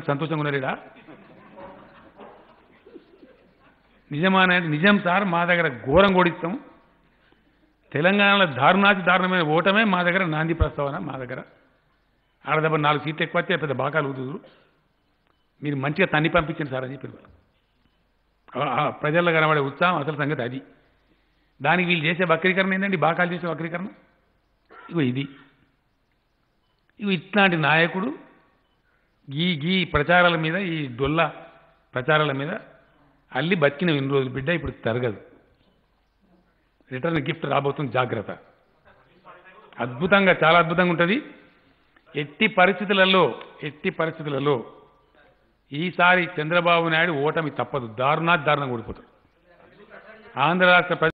ప్రజలంతా సంతోషంగా ఉన్నారేడా నిజమానే నిజం సార్ మా దగ్గర ఘోరం కొడిస్తాం తెలంగాణలో దారుణాతి దారుణమైన ఓటమే మా దగ్గర నాంది ప్రస్తావన మా దగ్గర ఆడదెబ్బ నాలుగు సీట్లు ఎక్కువ వస్తే పెద్ద బాకాలు ఊదుదురు మీరు మంచిగా తన్ని పంపించండి సార్ అని చెప్పారు ఆ- ఆ ప్రజల్లో కనబడే ఉత్సాహం అసలు సంగతి అది దానికి వీళ్ళు చేసే వక్రీకరణ ఏంటండి బాకాలు చేసే వక్రీకరణ ఇగో ఇది ఇగో ఇట్లాంటి నాయకుడు ఈ గీ ప్రచారాల మీద ఈ డొల్ల ప్రచారాల మీద అల్లి బతికిన ఇన్ని రోజులు బిడ్డ ఇప్పుడు తరగదు రిటర్న్ గిఫ్ట్ రాబోతుంది జాగ్రత్త అద్భుతంగా చాలా అద్భుతంగా ఉంటుంది ఎట్టి పరిస్థితులలో ఎట్టి పరిస్థితులలో ఈసారి చంద్రబాబు నాయుడు ఓటమి తప్పదు దారుణా దారుణంగా ఓడిపోతాడు ఆంధ్ర రాష్ట్ర ప్రజ